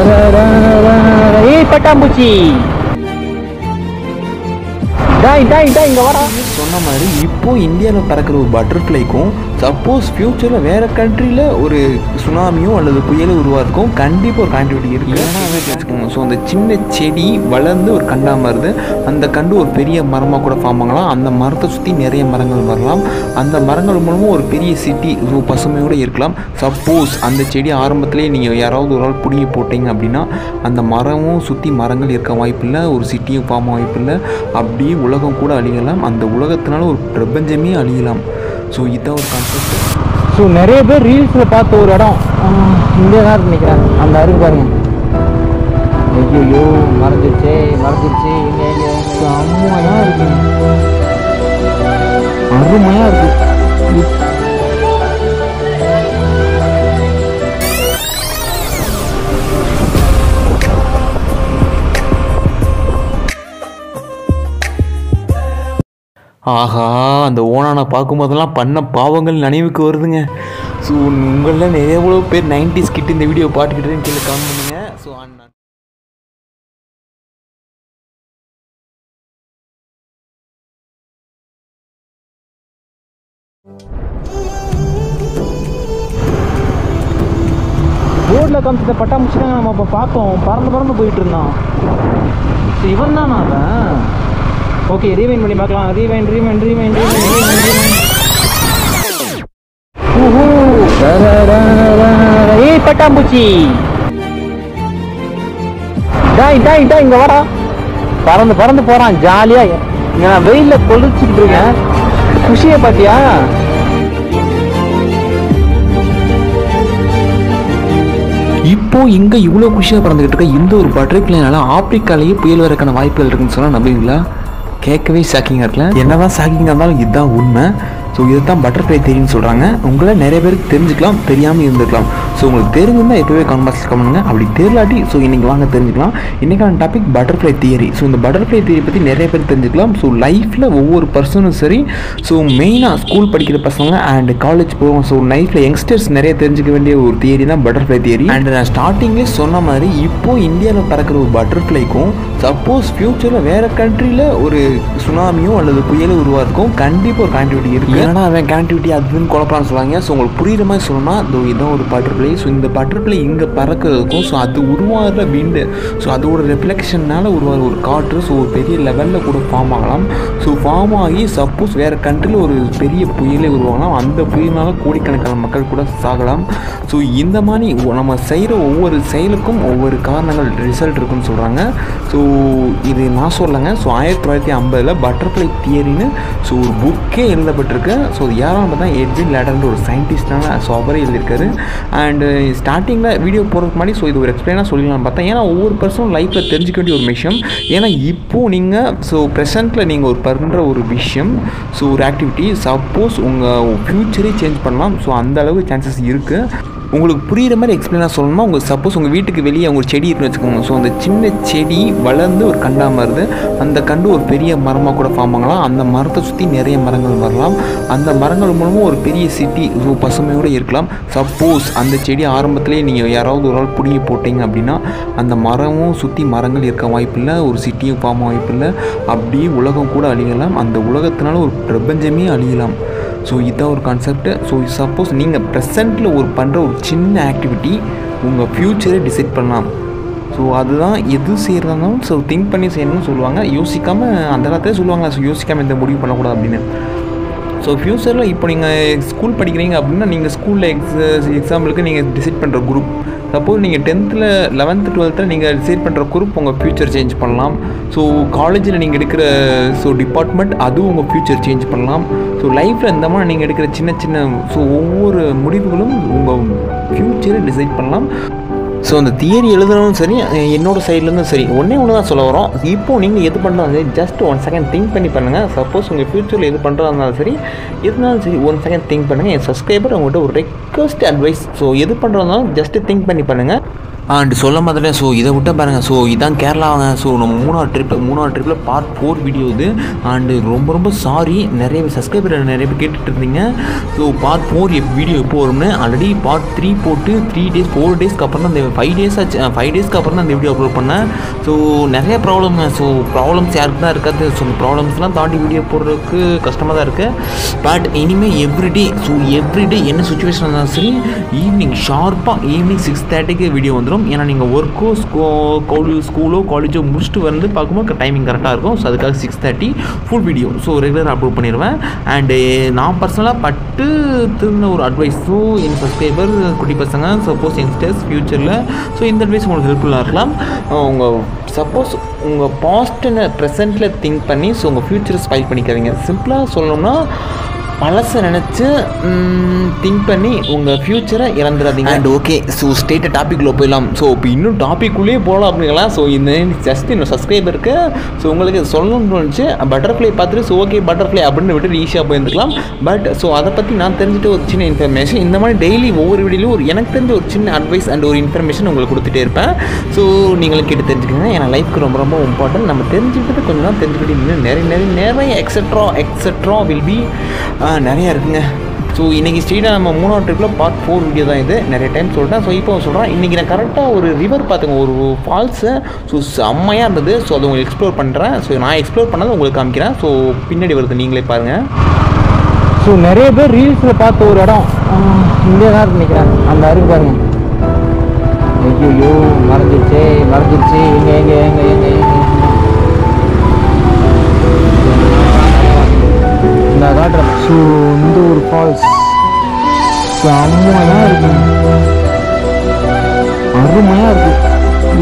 ஏய் பட்டாம்பூச்சி டாய் டாய் டாய் இங்க வாடா சொன்ன மாதிரி இப்போ இந்தியாவில் பறக்கிற ஒரு பட்டர்ஃப்ளைக்கும் சப்போஸ் ஃப்யூச்சரில் வேறு கண்ட்ரியில் ஒரு சுனாமியோ அல்லது புயலோ உருவாக்கும் கண்டிப்பாக ஒரு கண்டிவிட்டி இருக்குது ஏன்னா வச்சுக்கோங்க ஸோ அந்த சின்ன செடி வளர்ந்து ஒரு கண்டா மாறுது அந்த கண்டு ஒரு பெரிய மரமாக கூட ஃபார்ம் ஆகலாம் அந்த மரத்தை சுற்றி நிறைய மரங்கள் வரலாம் அந்த மரங்கள் மூலமும் ஒரு பெரிய சிட்டி ஸோ பசுமையோடு இருக்கலாம் சப்போஸ் அந்த செடி ஆரம்பத்திலேயே நீங்கள் யாராவது ஒரு ஆள் பிடுங்கி போட்டீங்க அப்படின்னா அந்த மரமும் சுற்றி மரங்கள் இருக்க வாய்ப்பில்லை ஒரு சிட்டியும் ஃபார்ம் வாய்ப்பில்லை அப்படியே உலகம் கூட அழியலாம் அந்த உலகத்தினால ஒரு பிரபஞ்சமே அழியலாம் ஸோ இதான் ஒரு கான்செப்ட் ஸோ நிறைய பேர் ரீல்ஸில் பார்த்த ஒரு இடம் இங்கே தான் இருக்கு நினைக்கிறேன் அந்த அருகு பாருங்க ஐயோ மறைஞ்சிருச்சே மறைஞ்சிருச்சு இங்க இங்க செம்மையா இருக்கு அருமையா இருக்கு ஆஹா அந்த ஓனானை பார்க்கும்போதெல்லாம் பண்ண பாவங்கள் நினைவுக்கு வருதுங்க ஸோ உங்களில் நிறைய எவ்வளோ பேர் நைன்டிஸ் கிட்ட இந்த வீடியோ பார்த்துக்கிட்டு கீழே காமெண்ட் பண்ணுங்க ஸோ போர்டில் காமிச்சத பட்டாம்பூச்சி தான் நம்ம இப்போ பார்த்தோம் பறந்து பறந்து போயிட்டு இருந்தான் ஸோ இவன் தானா அவன் ஓகே ரீவைன் பண்ணி பார்க்கலாம் ரீவைன் ரீவைன் ரீவைன் ரீவைன் ஏய் பட்டாம்பூச்சி டாய் டாய் டாய் இங்க வாடா பறந்து பறந்து போறான் ஜாலியா இங்க நான் வெயில்ல கொளிச்சுட்டு இருக்கேன் குஷியை பாத்தியா இப்போ இங்கே இவ்வளோ குஷியாக பறந்துக்கிட்டு இருக்க இந்த ஒரு பட்டர்ஃப்ளைனால ஆப்பிரிக்காலேயே புயல் வரக்கான வாய்ப்புகள் இருக்குன்னு சொன்னால் நம்புவீங்களா கேட்கவே ஷாக்கிங்காக இருக்கல என்னதான் ஷாக்கிங்காக இருந்தாலும் இதுதான் உண்மை ஸோ இதை தான் பட்டர்ஃப்ளை தேரின்னு சொல்கிறாங்க உங்களை நிறைய பேருக்கு தெரிஞ்சுக்கலாம் தெரியாமல் இருந்திருக்கலாம் ஸோ உங்களுக்கு தெரிஞ்சிருந்தால் எப்போவே கான்பாக்ஸ் பண்ணுங்க அப்படி தெரியலாட்டி ஸோ இன்றைக்கி வாங்க தெரிஞ்சுக்கலாம் இன்றைக்கான டாபிக் பட்டர்ஃப்ளை தியரி ஸோ இந்த பட்டர்ஃப்ளை தியரி பற்றி நிறைய பேர் தெரிஞ்சுக்கலாம் ஸோ லைஃப்பில் ஒவ்வொரு பர்சனும் சரி ஸோ மெயினாக ஸ்கூல் படிக்கிற பசங்க அண்ட் காலேஜ் போகிறோம் ஸோ லைஃப்பில் யங்ஸ்டர்ஸ் நிறைய தெரிஞ்சுக்க வேண்டிய ஒரு தியரி தான் பட்டர்ஃப்ளை தியரி அண்ட் நான் ஸ்டார்டிங்லேயே சொன்ன மாதிரி இப்போ இந்தியாவில் பறக்கிற ஒரு பட்டர்ஃப்ளைக்கும் சப்போஸ் ஃப்யூச்சரில் வேறு கண்ட்ரியில் ஒரு சுனாமியோ அல்லது புயலோ உருவாக்கும் கண்டிப்பாக ஒரு கனெக்டிவிட்டி இருக்குது ஏன்னா அவன் கனெக்டிவிட்டி அதுன்னு குழப்பலாம்னு சொல்லுவாங்க ஸோ உங்களுக்கு புரியுற மாதிரி சொல்லணும்னா இதோ இதான் ஒரு பட்டர்ஃப்ளை ஸோ இந்த பட்டர்ஃப்ளை இங்கே பறக்கிறதுக்கும் ஸோ அது உருவாகிற விண்டு ஸோ அதோட ரெஃப்ளெக்ஷனால் உருவாகிற ஒரு காற்று ஸோ ஒரு பெரிய லெவலில் கூட ஃபார்ம் ஆகலாம் ஸோ ஃபார்ம் ஆகி சப்போஸ் வேறு கண்ட்ரியில் ஒரு பெரிய புயலே உருவாகலாம் அந்த புயலினால கோடிக்கணக்கான மக்கள் கூட சாகலாம் ஸோ இந்த மாதிரி ஒ- நம்ம செய்கிற ஒவ்வொரு செயலுக்கும் ஒவ்வொரு காரணங்கள் ரிசல்ட் இருக்குன்னு சொல்கிறாங்க ஸோ இது நான் சொல்லலைங்க ஸோ ஆயிரத்தி தொள்ளாயிரத்தி ஐம்பதில் பட்டர்ஃப்ளை தியரின்னு ஸோ ஒரு புக்கே எழுதப்பட்டிருக்கு ஸோ அது யாரும் பார்த்தா எட்வின் லேடர்ன்ற ஒரு சயின்டிஸ்டான ஸோ அவரே எழுதியிருக்காரு அண்டு ஸ்டார்டிங்கில் வீடியோ போகிறதுக்கு முன்னாடி ஸோ இது ஒரு எக்ஸ்பிளைனாக சொல்லலாம் பார்த்தேன் ஏன்னா ஒவ்வொரு பர்சனும் லைஃப்பில் தெரிஞ்சுக்க வேண்டிய ஒரு விஷயம் ஏன்னா இப்போது நீங்கள் ஸோ ப்ரெசென்ட்டில் நீங்கள் ஒரு பண்ணுற ஒரு விஷயம் ஸோ ஒரு ஆக்டிவிட்டி சப்போஸ் உங்கள் ஃப்யூச்சரே சேஞ்ச் பண்ணலாம் ஸோ அந்த அளவுக்கு சான்சஸ் இருக்குது உங்களுக்கு புரியுற மாதிரி எக்ஸ்பிளைனாக சொல்லணுமா உங்கள் சப்போஸ் உங்கள் வீட்டுக்கு வெளியே ஒரு செடி இருக்குன்னு வச்சுக்கோங்க ஸோ அந்த சின்ன செடி வளர்ந்து ஒரு கண்டாக மாறுது அந்த கண்டு ஒரு பெரிய மரமாக கூட ஃபார்ம் ஆகலாம் அந்த மரத்தை சுற்றி நிறைய மரங்கள் வரலாம் அந்த மரங்கள் மூலமும் ஒரு பெரிய சிட்டி ஸோ பசுமையோடு இருக்கலாம் சப்போஸ் அந்த செடி ஆரம்பத்திலேயே நீங்கள் யாராவது ஒரு ஆள் பிடுங்கி போட்டீங்க அப்படின்னா அந்த மரமும் சுற்றி மரங்கள் இருக்க வாய்ப்பில்லை ஒரு சிட்டியும் ஃபார்ம் வாய்ப்பில்லை அப்படியே உலகம் கூட அழியலாம் அந்த உலகத்தினால ஒரு பிரபஞ்சமே அழியலாம் ஸோ இதுதான் ஒரு கான்செப்ட் ஸோ சப்போஸ் நீங்கள் ப்ரெசண்ட்டில் ஒரு பண்ணுற ஒரு சின்ன ஆக்டிவிட்டி உங்கள் ஃப்யூச்சரை டிசைட் பண்ணலாம் ஸோ அதுதான் எது செய்கிறதாலும் ஸோ திங்க் பண்ணி செய்யணும்னு சொல்லுவாங்க யோசிக்காமல் அந்த காலத்திலே சொல்லுவாங்க ஸோ யோசிக்காமல் இந்த முடிவு பண்ணக்கூடாது அப்படின்னு ஸோ ஃப்யூச்சரில் இப்போ நீங்கள் ஸ்கூல் படிக்கிறீங்க அப்படின்னா நீங்கள் ஸ்கூலில் எக்ஸ் எக்ஸாம்பிளுக்கு நீங்கள் டிசைட் பண்ணுற குரூப் சப்போஸ் நீங்கள் டென்த்தில் லெவன்த்து டுவெல்த்தில் நீங்கள் டிசைட் பண்ணுற குரூப் உங்கள் ஃப்யூச்சர் சேஞ்ச் பண்ணலாம் ஸோ காலேஜில் நீங்கள் எடுக்கிற ஸோ டிபார்ட்மெண்ட் அதுவும் உங்கள் ஃப்யூச்சர் சேஞ்ச் பண்ணலாம் ஸோ லைஃப்பில் இந்த மாதிரி நீங்கள் எடுக்கிற சின்ன சின்ன ஸோ ஒவ்வொரு முடிவுகளும் உங்கள் ஃப்யூச்சரை டிசைட் பண்ணலாம் ஸோ அந்த தியரி எழுதுனதும் சரி அஹ் என்னோட சைட்லேருந்தும் சரி ஒன்றே ஒன்று தான் சொல்ல வரோம் இப்போ நீங்கள் எது பண்ணுறாங்க ஜஸ்ட் ஒன் செகண்ட் திங்க் பண்ணி பண்ணுங்கள் சப்போஸ் உங்கள் ஃப்யூச்சரில் எது பண்ணுறதா இருந்தாலும் சரி எதுனாலும் சரி ஒன் செகண்ட் திங்க் பண்ணுங்கள் என் சப்ஸ்கிரைபர் உங்கள்கிட்ட ஒரு ரெக்வஸ்ட் அட்வைஸ் ஸோ எது பண்ணுறதாலும் ஜஸ்ட் திங்க் பண்ணி பண்ணுங்கள் அண்ட் சொல்ல மாதிரி ஸோ இதை விட்ட பாருங்கள் ஸோ இதான் கேரளாங்க ஸோ நம்ம மூணாவது ட்ரிப் மூணாவது ட்ரிப்பில் பார்ட் ஃபோர் வீடியோ இது அண்டு ரொம்ப ரொம்ப சாரி நிறைய பேர் சப்ஸ்கிரைபர் நிறைய பேர் கேட்டுட்டு இருந்தீங்க ஸோ பார்ட் ஃபோர் வீடியோ எப்போ வரும்னு ஆல்ரெடி பார்ட் த்ரீ போட்டு த்ரீ டேஸ் ஃபோர் டேஸ்க்கு அப்புறம் தான் இந்த ஃபைவ் டேஸ் ஆச்சு ஃபைவ் டேஸ்க்கு அப்புறம் தான் இந்த வீடியோ அப்லோட் பண்ணேன் ஸோ நிறைய ப்ராப்ளம் ஸோ ப்ராப்ளம்ஸ் யாருக்கு தான் இருக்காது ஸோ ப்ராப்ளம்ஸ்லாம் தாண்டி வீடியோ போடுறதுக்கு கஷ்டமாக தான் இருக்குது பட் இனிமேல் எவ்ரிடே ஸோ எவ்ரிடே என்ன சுச்சுவேஷன் இருந்தாலும் சரி ஈவினிங் ஷார்ப்பாக ஈவினிங் சிக்ஸ் தேர்ட்டிக்கு வீடியோ வந்துடும் ஏன்னா நீங்கள் ஒர்க்கோ ஸ்கூ காலேஜ் ஸ்கூலோ காலேஜோ முடிச்சுட்டு வந்து பார்க்கும்போது டைமிங் கரெக்டாக இருக்கும் ஸோ அதுக்காக six thirty full video so ரெகுலராக அப்லோட் பண்ணிடுவேன் அண்டு நான் பர்சனலாக பட்டு திருந்த ஒரு அட்வைஸ் ஸோ என் சப்ஸ்கிரைபர் குட்டி பசங்க சப்போஸ் யங்ஸ்டர்ஸ் ஃப்யூச்சரில் ஸோ இந்த அட்வைஸ் உங்களுக்கு ஹெல்ப்ஃபுல்லாக இருக்கலாம் உங்கள் சப்போஸ் உங்கள் பாஸ்ட்டுன்னு ப்ரெசென்ட்டில் திங்க் பண்ணி ஸோ உங்கள் ஃப்யூச்சரை ஸ்பைல் பண்ணிக்காதீங்க சிம்பிளாக சொல்லணும்னா பழசை நினச்சி திங்க் பண்ணி உங்கள் ஃப்யூச்சரை இறந்துடாதீங்க அண்ட் ஓகே ஸோ ஸ்டேட்டை டாப்பிக்குள்ளே போயிடலாம் ஸோ இப்போ இன்னும் டாப்பிக்குள்ளேயே போகலாம் அப்படிங்களா ஸோ இந்த ஜஸ்ட் இன்னும் சப்ஸ்கிரைபருக்கு ஸோ உங்களுக்கு சொல்லணும்னு தோணுச்சு பட்டர்ஃப்ளை பார்த்துட்டு ஸோ ஓகே பட்டர்ஃப்ளை அப்படின்னு விட்டு ஈஸியாக போயிருந்துக்கலாம் பட் ஸோ அதை பற்றி நான் தெரிஞ்சுட்டு ஒரு சின்ன இன்ஃபர்மேஷன் இந்த மாதிரி டெய்லி ஒவ்வொரு வீடியோலையும் ஒரு எனக்கு தெரிஞ்ச ஒரு சின்ன அட்வைஸ் அண்ட் ஒரு இன்ஃபர்மேஷன் உங்களுக்கு கொடுத்துட்டே இருப்பேன் ஸோ நீங்களும் கேட்டு தெரிஞ்சுக்கோங்க ஏன்னா லைஃப்க்கு ரொம்ப ரொம்ப இம்பார்ட்டன்ட் நம்ம தெரிஞ்சுக்கிட்டு கொஞ்சம் தான் தெரிஞ்சுக்கிட்டு இன்னும் நிறைய நிறைய நிறைய எக்ஸட்ரா எக்ஸட்ரா வில் பி நிறையா இருக்குங்க ஸோ இன்றைக்கி ஸ்ட்ரீட்டாக நம்ம மூணாவது ட்ரிப்பில் பார்ட் ஃபோர் வீடியோ தான் இது நிறைய டைம் சொல்லிட்டேன் ஸோ இப்போ சொல்கிறேன் இன்றைக்கி நான் கரெக்டாக ஒரு ரிவர் பார்த்துங்க ஒரு ஃபால்ஸு ஸோ செம்மையாக இருந்தது ஸோ அதை உங்களுக்கு எக்ஸ்ப்ளோர் பண்ணுறேன் ஸோ நான் எக்ஸ்ப்ளோர் பண்ணதை உங்களுக்கு காமிக்கிறேன் ஸோ பின்னாடி வருது நீங்களே பாருங்கள் ஸோ நிறைய பேர் ரீல்ஸில் பார்த்த ஒரு இடம் இங்கே தான் இருக்கு நினைக்கிறேன் அந்த அருகு பாருங்க ஐயோ மறைஞ்சிருச்சே மறைஞ்சிருச்சு எங்க எங்க எங்க எங்க எங்க இந்த காட்டுறேன் ஸோ இந்த ஒரு ஃபால்ஸ் செம்மையாக இருக்கு அருமையாக இருக்கு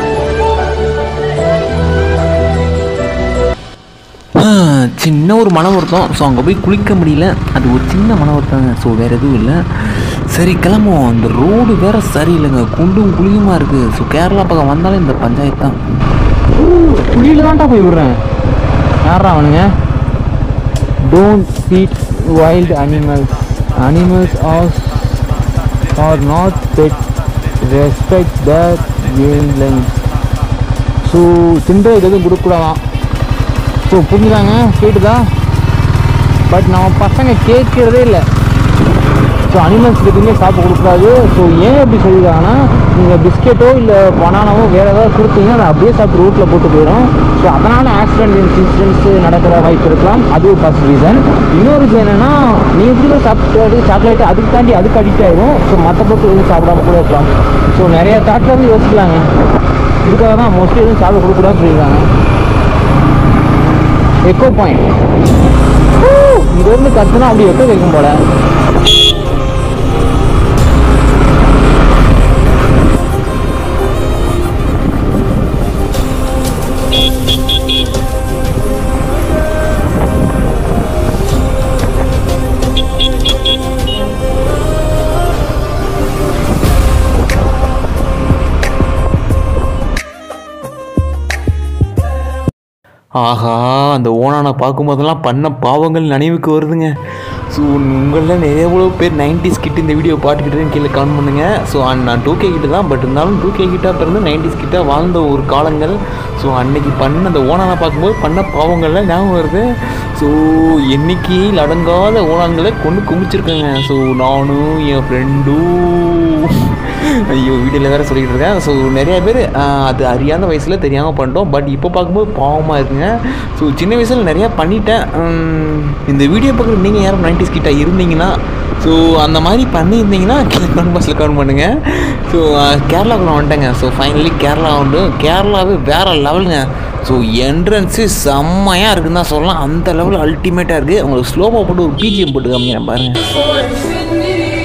சின்ன ஒரு மன வருத்தம் ஸோ அங்கே போய் குளிக்க முடியல அது ஒரு சின்ன மன வருத்தங்க ஸோ வேறு எதுவும் இல்லை சரி கிளம்புவோம் அந்த ரோடு வேறு சரியில்லைங்க குண்டும் குழியுமா இருக்குது ஸோ கேரளா பக்கம் வந்தாலே இந்த பஞ்சாயத்து தான் குழியில் தான்டா போய் விடுறேன் யாரா அவனுங்க don't feed wild animals animals are are not pet respect the game line so சிண்டருக்கு எதுவும் கொடுக்கூடாதான் ஸோ புரிஞ்சுதாங்க கேட்டுதா பட் நம்ம பசங்க கேட்கிறதே இல்லை ஸோ அனிமல்ஸ் எதுவுமே சாப்பிட கொடுக்கூடாது ஸோ ஏன் அப்படி சொல்லியிருக்காங்கன்னா நீங்கள் பிஸ்கெட்டோ இல்லை பனானாவோ வேறு ஏதாவது கொடுத்தீங்கன்னா அதை அப்படியே சாப்பிட்டு ரூட்டில் போட்டு போயிடும் ஸோ அதனால் ஆக்சிடென்ட் இன்சிடென்ட்ஸ் நடக்கிற வாய்ப்பு இருக்கலாம் அது ஒரு ஃபர்ஸ்ட் ரீசன் இன்னொரு ரீசன் என்னன்னா நீங்கள் கொடுக்குற சாப்பிட்டு சாக்லேட் அதுக்கு தாண்டி அதுக்கு அடிக்ட் ஆகிடும் ஸோ மற்ற பொருட்கள் எதுவும் சாப்பிடாம கூட இருக்கலாம் ஸோ நிறைய தாட்டில் இருந்து யோசிக்கலாங்க இதுக்காக தான் மோஸ்ட்லி எதுவும் சாப்பிட கொடுக்கூடாதுன்னு சொல்லியிருக்காங்க எக்கோ பாயிண்ட் இது வந்து கத்துனா அப்படி எக்கோ கேட்கும் போல ஆஹா அந்த ஓனானை பார்க்கும்போதெல்லாம் பண்ண பாவங்கள் நினைவுக்கு வருதுங்க ஸோ உங்களில் நிறைய எவ்வளோ பேர் நைன்டிஸ் கிட்ட இந்த வீடியோ பாட்டுக்கிட்டேன்னு கீழே கமெண்ட் பண்ணுங்கள் ஸோ நான் டூ கே கிட்ட தான் பட் இருந்தாலும் டூ கே கிட்ட பிறந்து நைன்டிஸ் கிட்ட வாழ்ந்த ஒரு காலங்கள் ஸோ அன்னைக்கு பண்ண அந்த ஓனானை பார்க்கும்போது பண்ண பாவங்கள்லாம் ஞாபகம் வருது ஸோ எண்ணிக்கையில் அடங்காத ஓனான்களை கொண்டு குமிச்சிருக்கேங்க ஸோ நானும் என் ஃப்ரெண்டும் ஐயோ வீடியோவில் வேறு சொல்லிக்கிட்டு இருக்கேன் ஸோ நிறைய பேர் அது அறியாத வயசில் தெரியாமல் பண்ணிட்டோம் பட் இப்போ பார்க்கும்போது பாவமாக இருக்குங்க ஸோ சின்ன வயசில் நிறையா பண்ணிட்டேன் உம், இந்த வீடியோ பார்க்குற நீங்கள் யாரும் நைன்டிஸ் கிட்ட இருந்தீங்கன்னா ஸோ அந்த மாதிரி பண்ணியிருந்தீங்கன்னா கமெண்ட் பாக்ஸில் கமெண்ட் பண்ணுங்கள் ஸோ கேரளாவுக்குள்ள வந்துட்டேங்க ஸோ ஃபைனலி கேரளா வந்து கேரளாவே வேறு லெவலுங்க ஸோ என்ட்ரன்ஸு செம்மையாக இருக்குன்னு தான் சொல்லலாம் அந்த லெவல் அல்டிமேட்டாக இருக்குது உங்களுக்கு ஸ்லோவாக போட்டு ஒரு பிஜிஎம் போட்டு காமிக்கிறேன் பாருங்கள்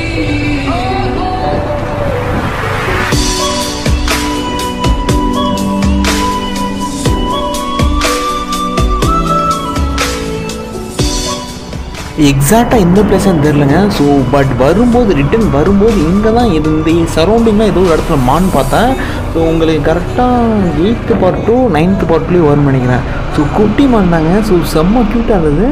எக்ஸாக்டாக எந்த பிளேஸ்னு தெரிலங்க ஸோ பட் வரும்போது ரிட்டன் வரும்போது இங்கே தான் இது இந்த சரௌண்டிங்லாம் ஏதோ ஒரு இடத்துல மான் பார்த்தேன் ஸோ உங்களுக்கு கரெக்டாக எயித்து பார்ட் டூ நைன்த்து பார்ட்லேயும் வரும்னு நினைக்கிறேன் ஸோ குட்டி மான் தாங்க ஸோ செம்ம க்யூட்டாக இருந்தது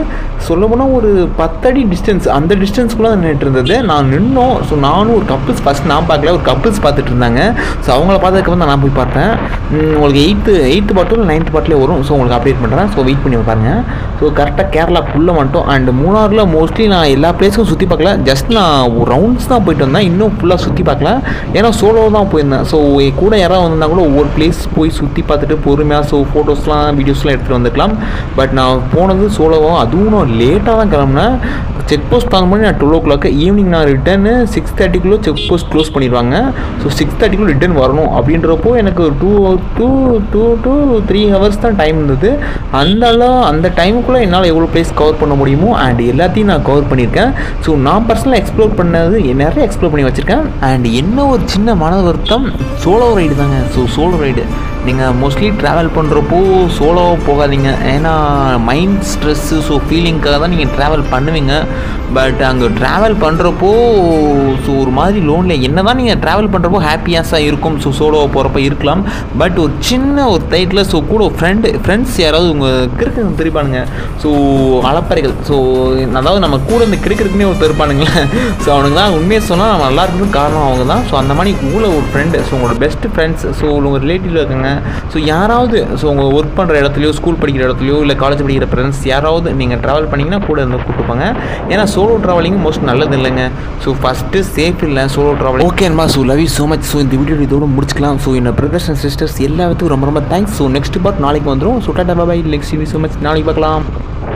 சொல்லப்போனால் ஒரு பத்தடி டிஸ்டன்ஸ் அந்த டிஸ்டன்ஸ்க்குள்ளே நின்றுட்டு இருந்தது நான் நின்னோம் ஸோ நானும் ஒரு கப்புள்ஸ் ஃபஸ்ட் நான் பார்க்கல ஒரு கப்புள்ஸ் பார்த்துட்டு இருந்தாங்க ஸோ அவங்கள பார்த்ததுக்கு தான் நான் போய் பார்த்தேன் உம், உங்களுக்கு எயித்து எயித்து பாட்டில் இல்லை நைன்த் பாட்டிலே வரும் ஸோ உங்களுக்கு அப்டேட் பண்ணுறேன் ஸோ வெயிட் பண்ணி பாருங்கள் ஸோ கரெக்டாக கேரளாக்குள்ளே வந்துட்டோம் அண்ட் மூணாறில் மோஸ்ட்லி நான் எல்லா பிளேஸும் சுற்றி பார்க்கல ஜஸ்ட் நான் ரவுண்ட்ஸ் தான் போயிட்டு வந்தேன் இன்னும் ஃபுல்லாக சுற்றி பார்க்கல ஏன்னா சோலோ தான் போயிருந்தேன் ஸோ என் கூட யாராவது வந்திருந்தா கூட ஒவ்வொரு பிளேஸ் போய் சுற்றி பார்த்துட்டு பொறுமையாக ஸோ ஃபோட்டோஸ்லாம் வீடியோஸ்லாம் எடுத்துகிட்டு வந்துக்கலாம் பட் நான் போனது சோலோவாக அதுவும் நான் லேட்டாக தான் கிளம்புனேன் செக் போஸ்ட் தாங்க மணி நான் டுவெல் ஓ கிளாக் ஈவினிங் நான் ரிட்டர்னு சிக்ஸ் தேர்ட்டிக்குள்ளே செக் போஸ்ட் க்ளோஸ் பண்ணிடுவாங்க ஸோ சிக்ஸ் தேர்ட்டிக்குள்ளே ரிட்டர்ன் வரணும் அப்படின்றப்போ எனக்கு ஒரு two two two two three hours தான் டைம் இருந்தது அந்த அளவு அந்த டைமுக்குள்ளே என்னால் எவ்வளோ பிளேஸ் கவர் பண்ண முடியுமோ அண்ட் எல்லாத்தையும் நான் கவர் பண்ணியிருக்கேன் ஸோ நான் பர்சனலாக எக்ஸ்ப்ளோர் பண்ணது நிறைய எக்ஸ்ப்ளோர் பண்ணி வச்சுருக்கேன் அண்ட் என்ன ஒரு சின்ன மன வருத்தம் சோலோ ரைடு தாங்க ஸோ சோலோ ரைடு நீங்கள் மோஸ்ட்லி ட்ராவல் பண்ணுறப்போ சோலோவாக போகாதீங்க ஏன்னா மைண்ட் ஸ்ட்ரெஸ்ஸு ஸோ ஃபீலிங்க்காக தான் நீங்கள் ட்ராவல் பண்ணுவீங்க பட் அங்கே ட்ராவல் பண்ணுறப்போ ஸோ ஒரு மாதிரி லோனில் என்ன தான் நீங்கள் ட்ராவல் பண்ணுறப்போ ஹாப்பியாஸாக இருக்கும் ஸோ சோலோவாக போகிறப்ப இருக்கலாம் பட் ஒரு சின்ன ஒரு டைட்டில் ஸோ கூட ஃப்ரெண்டு ஃப்ரெண்ட்ஸ் யாராவது உங்கள் கிறுக்கு தெரிப்பானுங்க ஸோ அளப்பறைகள் ஸோ அதாவது நம்ம கூட இந்த கிறுக்கிறதுக்குனே ஒரு இருப்பானுங்களே ஸோ அவனுக்கு தான் உண்மையை சொன்னால் நம்ம நல்லா இருக்கிறதுக்கு காரணம் அவங்க தான் ஸோ அந்த மாதிரி உள்ள ஒரு ஃப்ரெண்டு ஸோ உங்களோட பெஸ்ட் ஃப்ரெண்ட்ஸ் ஸோ உங்கள் ரிலேட்டிவ் இருக்காங்க ஸோ யாராவது ஸோ உங்கள் ஒர்க் பண்ணுற இடத்துலையோ ஸ்கூல் படிக்கிற இடத்துலையோ இல்லை காலேஜ் படிக்கிற ஃப்ரெண்ட்ஸ் யாராவது நீங்கள் ட்ராவல் பண்ணிங்கன்னா கூட இருந்து கூப்பிட்டுப்பாங்க ஏன்னா சோலோ ட்ராவலிங் மோஸ்ட் நல்லது இல்லைங்க ஸோ ஃபஸ்ட்டு சேஃப் இல்லை சோலோ ட்ராவலிங் ஓகே அன்பா so love you so much so இந்த வீடியோ இதோட முடிச்சுக்கலாம் ஸோ என்னோட பிரதர்ஸ் அண்ட் சிஸ்டர்ஸ் எல்லாத்துக்கும் ரொம்ப ரொம்ப தேங்க்ஸ் ஸோ நெக்ஸ்ட் பார்ட் நாளைக்கு வந்துடும் ஸோ டாட்டா பாய் லெக்ஸ் யூ ஸோ மச் நாளைக்கு பார்க்கலாம்